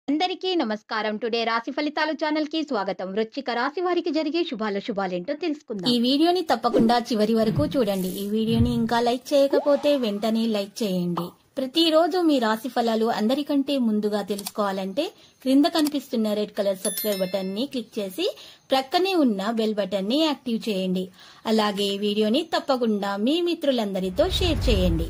అందరికీ నమస్కారం టుడే రాశి ఫలితాలు ఛానల్ కి స్వాగతం వృశ్చిక రాశి వారికి జరిగే శుభాల శుభాలేంటో తెలుసుకుందాం ఈ వీడియోని తప్పకుండా చివరి వరకు చూడండి ఈ వీడియోని ఇంకా లైక్ చేయకపోతే వెంటనే లైక్ చేయండి ప్రతిరోజు మీ రాశి ఫలాలు అందరికంటే ముందుగా తెలుసుకోవాలంటే క్రింద కనిపిస్తున్న రెడ్ కలర్ సబ్స్క్రైబ్ బటన్ ని క్లిక్ చేసి ప్రక్కనే ఉన్న బెల్ బటన్ ని యాక్టివ్ చేయండి అలాగే ఈ వీడియోని తప్పకుండా మీ మిత్రులందరితో షేర్ చేయండి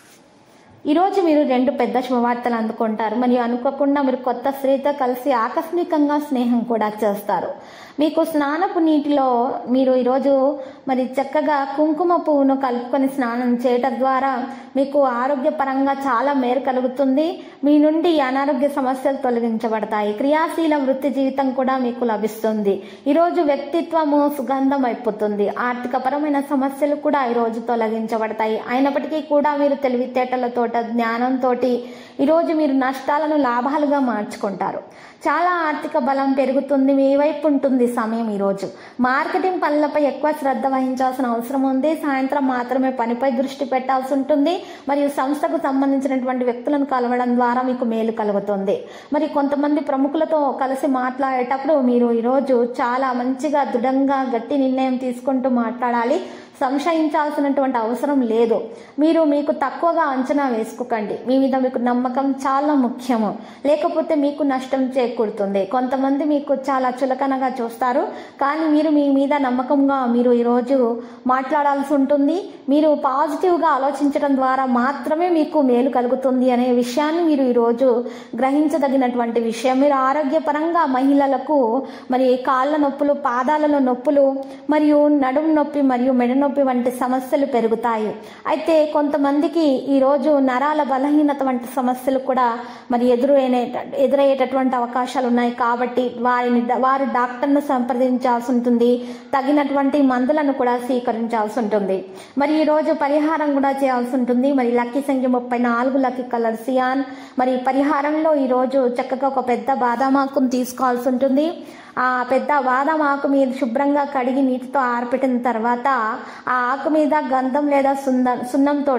ఈ రోజు మీరు రెండు పెద్ద శుభవార్తలు అందుకుంటారు మరియు అనుకోకుండా మీరు కొత్త స్త్రీతో కలిసి ఆకస్మికంగా స్నేహం కూడా చేస్తారు మీకు స్నానపు నీటిలో మీరు ఈరోజు మరి చక్కగా కుంకుమ పువ్వును కలుపుకొని స్నానం చేయటం ద్వారా మీకు ఆరోగ్యపరంగా చాలా మేలు కలుగుతుంది మీ నుండి అనారోగ్య సమస్యలు తొలగించబడతాయి క్రియాశీల వృత్తి జీవితం కూడా మీకు లభిస్తుంది ఈరోజు వ్యక్తిత్వము సుగంధం అయిపోతుంది ఆర్థికపరమైన సమస్యలు కూడా ఈరోజు తొలగించబడతాయి అయినప్పటికీ కూడా మీరు తెలివితేటలతో జ్ఞానంతో ఈరోజు మీరు నష్టాలను లాభాలుగా మార్చుకుంటారు చాలా ఆర్థిక బలం పెరుగుతుంది మీ వైపు ఉంటుంది సమయం ఈరోజు మార్కెటింగ్ పనులపై ఎక్కువ శ్రద్ధ వహించాల్సిన అవసరం ఉంది సాయంత్రం మాత్రమే పనిపై దృష్టి పెట్టాల్సి ఉంటుంది మరియు సంస్థకు సంబంధించినటువంటి వ్యక్తులను కలవడం ద్వారా మీకు మేలు కలుగుతుంది మరి కొంతమంది ప్రముఖులతో కలిసి మాట్లాడేటప్పుడు మీరు ఈరోజు చాలా మంచిగా దృఢంగా గట్టి నిర్ణయం తీసుకుంటూ మాట్లాడాలి సంశయించాల్సినటువంటి అవసరం లేదు మీరు మీకు తక్కువగా అంచనా వేసుకోకండి మీ మీద మీకు నమ్మకం చాలా ముఖ్యము లేకపోతే మీకు నష్టం చేకూరుతుంది కొంతమంది మీకు చాలా చులకనగా చూస్తారు కానీ మీరు మీ మీద నమ్మకంగా మీరు ఈరోజు మాట్లాడాల్సి ఉంటుంది మీరు పాజిటివ్గా ఆలోచించడం ద్వారా మాత్రమే మీకు మేలు కలుగుతుంది అనే విషయాన్ని మీరు ఈరోజు గ్రహించదగినటువంటి విషయం మీరు ఆరోగ్యపరంగా మహిళలకు మరి కాళ్ళ నొప్పులు పాదాలలో నొప్పులు మరియు నడుము నొప్పి మరియు మెడ నొప్పి వంటి సమస్యలు పెరుగుతాయి అయితే కొంతమందికి ఈరోజు నరాల బలహీనత వంటి సమస్యలు కూడా మరి ఎదురైన ఎదురయ్యేటటువంటి అవకాశాలు ఉన్నాయి కాబట్టి వారిని వారు డాక్టర్ను సంప్రదించాల్సి ఉంటుంది తగినటువంటి మందులను కూడా స్వీకరించాల్సి ఉంటుంది మరి ఈరోజు పరిహారం కూడా చేయాల్సి ఉంటుంది మరి లక్కీ సంఖ్య ముప్పై నాలుగు లక్కీ కలర్ సియాన్ మరి పరిహారంలో ఈరోజు చక్కగా ఒక పెద్ద బాదామాకును తీసుకోవాల్సి ఉంటుంది ఆ పెద్ద బాదం ఆకు మీద శుభ్రంగా కడిగి నీటితో ఆరపెట్టిన తర్వాత ఆ ఆకు మీద గంధం లేదా సుంద సున్నంతో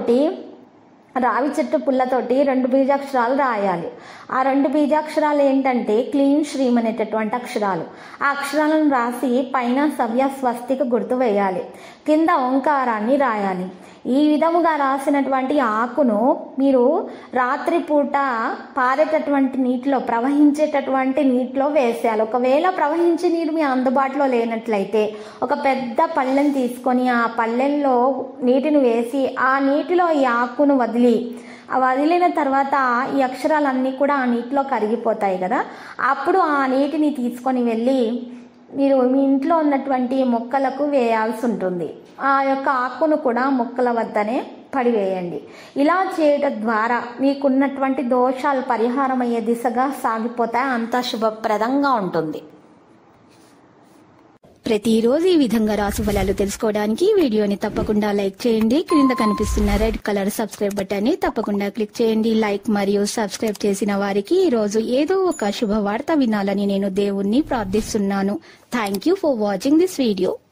రావి చెట్టు పుల్లతోటి రెండు బీజాక్షరాలు రాయాలి ఆ రెండు బీజాక్షరాలు ఏంటంటే క్లీన్ శ్రీమ్ అనేటటువంటి అక్షరాలు ఆ అక్షరాలను రాసి పైన సవ్య స్వస్తికి గుర్తు వేయాలి కింద ఓంకారాన్ని రాయాలి ఈ విధముగా రాసినటువంటి ఆకును మీరు రాత్రిపూట పారేటటువంటి నీటిలో ప్రవహించేటటువంటి నీటిలో వేసేయాలి ఒకవేళ ప్రవహించే నీరు మీ అందుబాటులో లేనట్లయితే ఒక పెద్ద పళ్ళెం తీసుకొని ఆ పళ్ళెంలో నీటిని వేసి ఆ నీటిలో ఈ ఆకును వదిలి వదిలిన తర్వాత ఈ అక్షరాలన్నీ కూడా ఆ నీటిలో కరిగిపోతాయి కదా అప్పుడు ఆ నీటిని తీసుకొని వెళ్ళి మీరు మీ ఇంట్లో ఉన్నటువంటి మొక్కలకు వేయాల్సి ఉంటుంది ఆ యొక్క ఆకును కూడా మొక్కల వద్దనే పడివేయండి ఇలా చేయడం ద్వారా మీకున్నటువంటి దోషాలు పరిహారం అయ్యే దిశగా సాగిపోతాయి అంత శుభప్రదంగా ఉంటుంది ప్రతిరోజు ఈ విధంగా రాశి ఫలాలు తెలుసుకోవడానికి ఈ వీడియోని తప్పకుండా లైక్ చేయండి క్రింద కనిపిస్తున్న రెడ్ కలర్ సబ్స్క్రైబ్ బటన్ ని తప్పకుండా క్లిక్ చేయండి లైక్ మరియు సబ్స్క్రైబ్ చేసిన వారికి ఈ రోజు ఏదో ఒక శుభవార్త వినాలని నేను దేవుణ్ణి ప్రార్థిస్తున్నాను thank you for watching this video